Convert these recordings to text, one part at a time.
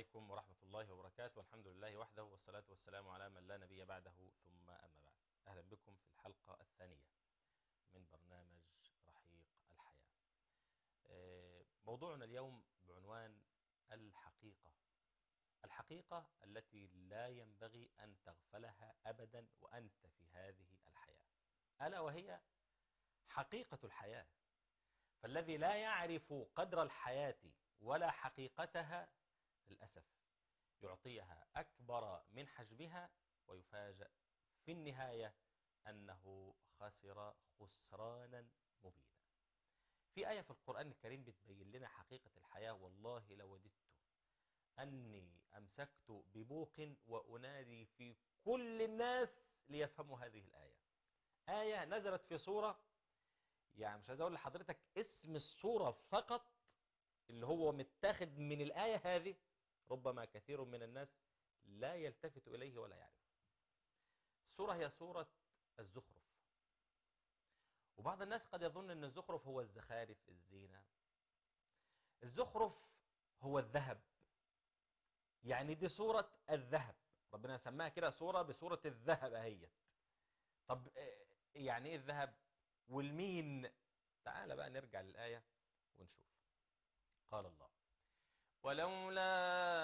عليكم ورحمة الله وبركاته والحمد لله وحده والصلاة والسلام على من لا نبي بعده ثم أما بعد أهلا بكم في الحلقة الثانية من برنامج رحيق الحياة موضوعنا اليوم بعنوان الحقيقة الحقيقة التي لا ينبغي أن تغفلها أبدا وأنت في هذه الحياة ألا وهي حقيقة الحياة فالذي لا يعرف قدر الحياة ولا حقيقتها للأسف يعطيها أكبر من حجمها ويفاجأ في النهاية أنه خسر خسرانا مبينا في آية في القرآن الكريم بتبين لنا حقيقة الحياة والله لوددت أني أمسكت ببوق وأنادي في كل الناس ليفهموا هذه الآية آية نزلت في صورة يعني مش عايز أقول لحضرتك اسم الصورة فقط اللي هو متاخد من الآية هذه ربما كثير من الناس لا يلتفت إليه ولا يعرف الصورة هي صورة الزخرف وبعض الناس قد يظن أن الزخرف هو الزخارف الزينة الزخرف هو الذهب يعني دي صورة الذهب ربنا سماها كده صورة بصورة الذهب اهي طب يعني ايه الذهب والمين تعال بقى نرجع للآية ونشوف قال الله ولولا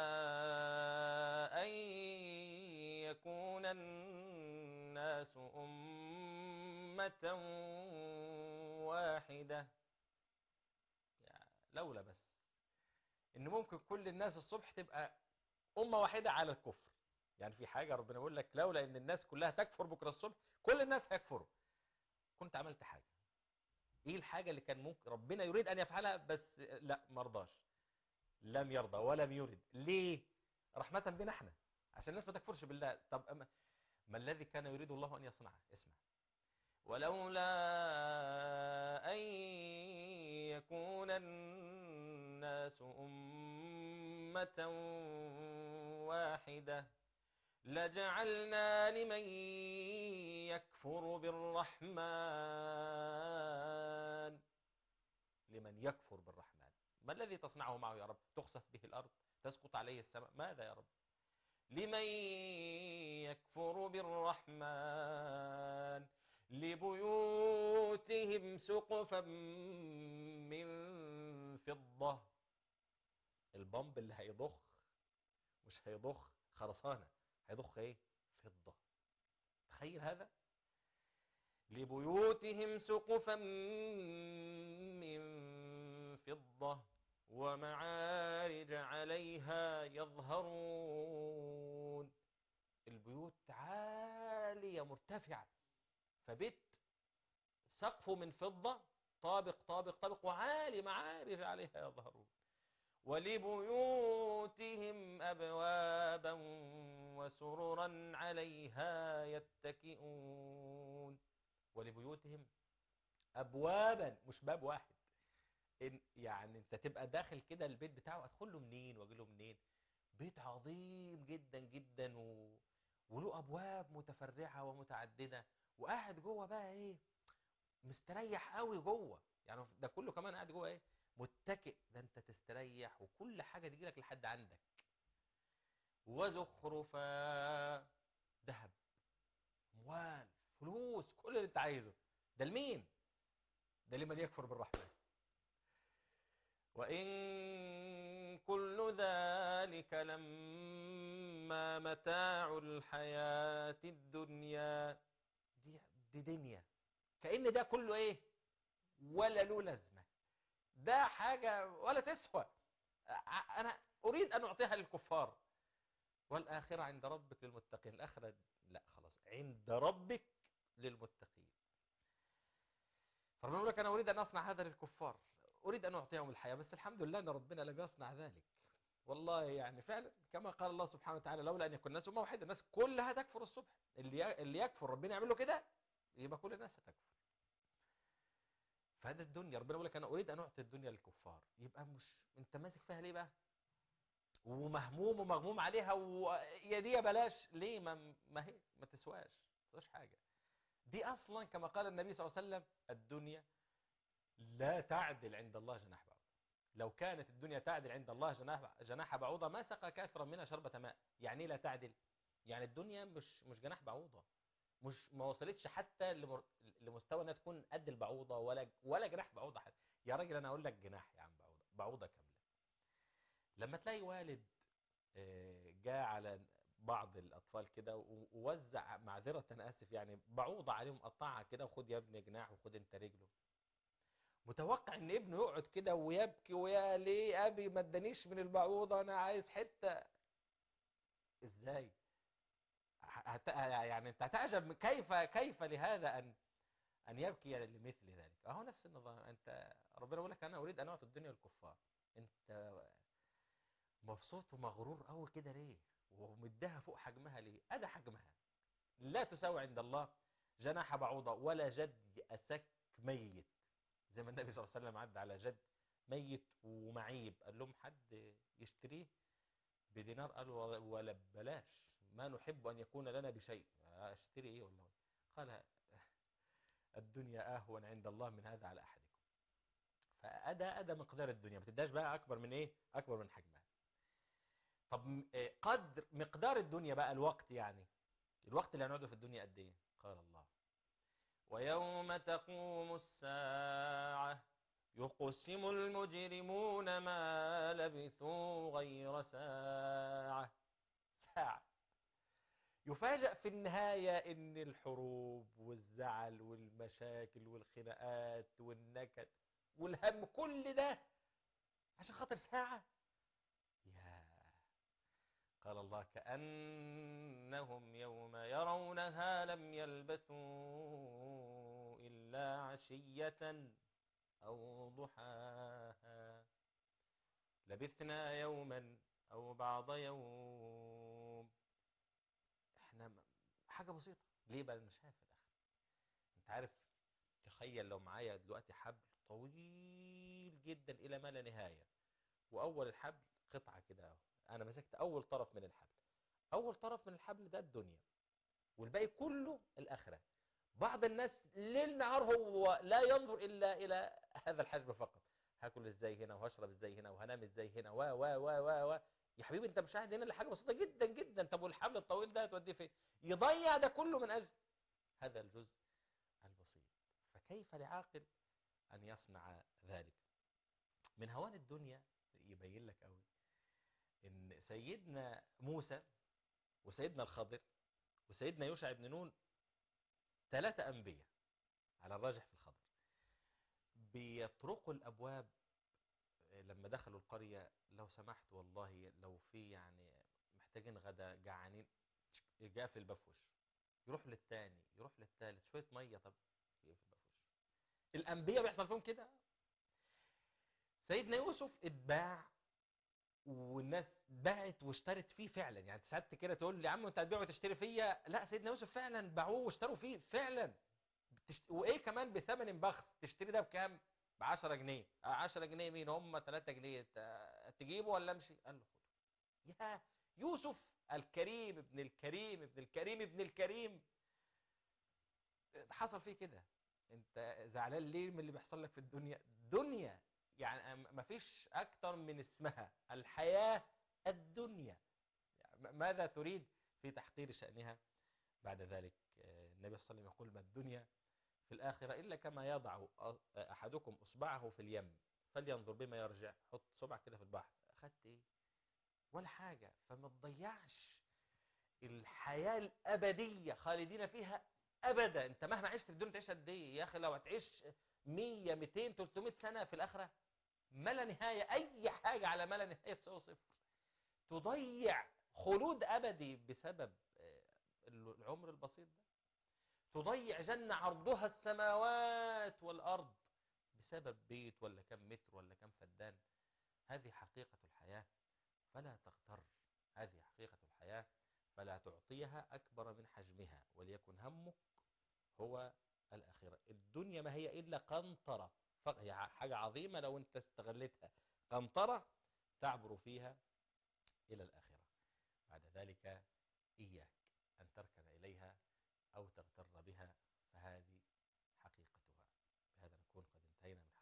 أن يكون الناس أمة واحدة يعني لولا بس إن ممكن كل الناس الصبح تبقى أمة واحدة على الكفر يعني في حاجة ربنا يقول لك لولا إن الناس كلها تكفر بكرة الصبح كل الناس هيكفروا كنت عملت حاجة إيه الحاجة اللي كان ممكن ربنا يريد أن يفعلها بس لا مرضاش لم يرضى ولم يرد ليه رحمة بنا احنا عشان الناس ما تكفرش بالله طب أما ما الذي كان يريد الله أن يصنعه اسمع ولولا أن يكون الناس أمة واحدة لجعلنا لمن يكفر بالرحمن لمن يكفر بالرحمن ما الذي تصنعه معه يا رب تخسف به الأرض تسقط عليه السماء ماذا يا رب لمن يكفر بالرحمن لبيوتهم سقفا من فضة البمب اللي هيضخ مش هيضخ خرسانة هيضخ ايه فضة تخيل هذا لبيوتهم سقفا من فضة ومعارج عليها يظهرون البيوت عالية مرتفعة فبيت سقفه من فضة طابق طابق طابق وعالي معارج عليها يظهرون ولبيوتهم أبوابا وسررا عليها يتكئون ولبيوتهم أبوابا مش باب واحد إن يعني انت تبقى داخل كده البيت بتاعه ادخل له منين واجي له منين بيت عظيم جدا جدا و... وله ابواب متفرعه ومتعدده وقاعد جوه بقى ايه مستريح قوي جوه يعني ده كله كمان قاعد جوه ايه متكئ ده انت تستريح وكل حاجه تجي لك لحد عندك وزخرفا ذهب اموال فلوس كل اللي انت عايزه ده لمين ده لمن يكفر بالرحمن وإن كل ذلك لما متاع الحياة الدنيا دي, دي دنيا كأن ده كله ايه ولا له لازمة ده حاجة ولا تسوى أنا أريد أن أعطيها للكفار والآخرة عند ربك للمتقين الآخرة لا خلاص عند ربك للمتقين فربنا يقول لك أنا أريد أن أصنع هذا للكفار أريد أن أعطيهم الحياة بس الحمد لله أن ربنا لم يصنع ذلك والله يعني فعلا كما قال الله سبحانه وتعالى لولا أن يكون الناس أمة واحدة الناس كلها تكفر الصبح اللي اللي يكفر ربنا يعمل له كده يبقى كل الناس هتكفر فهذا الدنيا ربنا يقول لك أنا أريد أن أعطي الدنيا للكفار يبقى مش أنت ماسك فيها ليه بقى ومهموم ومغموم عليها ويا دي بلاش ليه ما, ما هي ما تسواش ما تسواش حاجة دي أصلا كما قال النبي صلى الله عليه وسلم الدنيا لا تعدل عند الله جناح بعوض لو كانت الدنيا تعدل عند الله جناح جناح بعوضة ما سقى كافرا منها شربة ماء يعني إيه لا تعدل يعني الدنيا مش مش جناح بعوضة مش ما وصلتش حتى لمر- لمستوى انها تكون قد البعوضة ولا ولا جناح بعوضة حتى يا راجل انا اقول لك جناح يا عم بعوضة بعوضة كاملة لما تلاقي والد آه، جاء على بعض الاطفال كده و- ووزع معذرة انا اسف يعني بعوضة عليهم قطعها كده وخد يا ابني جناح وخد انت رجله متوقع ان ابنه يقعد كده ويبكي ويا ليه ابي ما ادانيش من البعوضة انا عايز حتة ازاي هت... يعني انت هتعجب من كيف كيف لهذا ان ان يبكي لمثل ذلك اهو نفس النظام انت ربنا يقول لك انا اريد ان اعطي الدنيا للكفار انت مبسوط ومغرور قوي كده ليه ومدها فوق حجمها ليه ادي حجمها لا تساوي عند الله جناح بعوضة ولا جد أسك ميت زي ما النبي صلى الله عليه وسلم عدى على جد ميت ومعيب قال لهم حد يشتريه بدينار قالوا ولا ببلاش ما نحب أن يكون لنا بشيء اشتري ايه والله قال الدنيا أهون عند الله من هذا على أحدكم فأدى أدى مقدار الدنيا ما تداش بقى أكبر من إيه أكبر من حجمها طب م- إيه قدر مقدار الدنيا بقى الوقت يعني الوقت اللي هنقعده في الدنيا قد إيه قال الله ويوم تقوم الساعة يقسم المجرمون ما لبثوا غير ساعة ساعة يفاجأ في النهاية ان الحروب والزعل والمشاكل والخناقات والنكد والهم كل ده عشان خاطر ساعة يا قال الله كأنهم يوم يرونها لم يلبثوا إلا عشية أو ضحاها لبثنا يوما أو بعض يوم احنا م- حاجة بسيطة ليه بقى انا شايف الاخر انت عارف تخيل لو معايا دلوقتي حبل طويل جدا الى ما لا نهاية واول الحبل قطعة كده اهو انا مسكت اول طرف من الحبل اول طرف من الحبل ده الدنيا والباقي كله الاخرة بعض الناس ليل نهار هو لا ينظر الا الى هذا الحجم فقط هاكل ازاي هنا وهشرب ازاي هنا وهنام ازاي هنا و و و و و يا حبيبي انت مش قاعد هنا لحاجه بسيطه جدا جدا طب والحبل الطويل ده هتوديه فين يضيع ده كله من اجل هذا الجزء البسيط فكيف لعاقل ان يصنع ذلك من هوان الدنيا يبين لك قوي ان سيدنا موسى وسيدنا الخضر وسيدنا يوشع بن نون ثلاثة أنبياء على الراجح في الخضر بيطرقوا الأبواب لما دخلوا القرية لو سمحت والله لو في يعني محتاجين غدا جعانين يقفل البفوش يروح للتاني يروح للتالت شوية مية طب يقفل البفوش الأنبياء بيحصل فيهم كده سيدنا يوسف اتباع والناس باعت واشترت فيه فعلا يعني ساعات كده تقول لي يا عم انت هتبيع وتشتري فيا لا سيدنا يوسف فعلا باعوه واشتروا فيه فعلا بتشت... وايه كمان بثمن بخس تشتري ده بكام ب 10 جنيه 10 جنيه مين هم 3 جنيه ت- تجيبه ولا امشي قال له خده يا يوسف الكريم ابن الكريم ابن الكريم ابن الكريم حصل فيه كده انت زعلان ليه من اللي بيحصل لك في الدنيا دنيا يعني أم- مفيش اكتر من اسمها الحياة الدنيا يعني م- ماذا تريد في تحقير شأنها بعد ذلك آه، النبي صلى الله عليه وسلم يقول ما الدنيا في الآخرة إلا كما يضع أ- أحدكم إصبعه في اليم فلينظر بما يرجع حط صبعك كده في البحر أخدت إيه ولا حاجة فما تضيعش الحياة الأبدية خالدين فيها أبدا أنت مهما عشت في الدنيا تعيش قد إيه يا أخي لو هتعيش 100 200 300 سنة في الآخرة ما لا نهاية أي حاجة على ما لا نهاية تساوي صفر تضيع خلود أبدي بسبب آه، العمر البسيط ده تضيع جنة عرضها السماوات والأرض بسبب بيت ولا كم متر ولا كم فدان هذه حقيقة الحياة فلا تغتر هذه حقيقة الحياة فلا تعطيها أكبر من حجمها وليكن همك هو الآخرة الدنيا ما هي إلا قنطرة فق- هي حاجة عظيمة لو أنت استغلتها قنطرة تعبر فيها إلى الآخرة بعد ذلك إياك أن تركن إليها أو تغتر بها فهذه حقيقتها بهذا نكون قد انتهينا من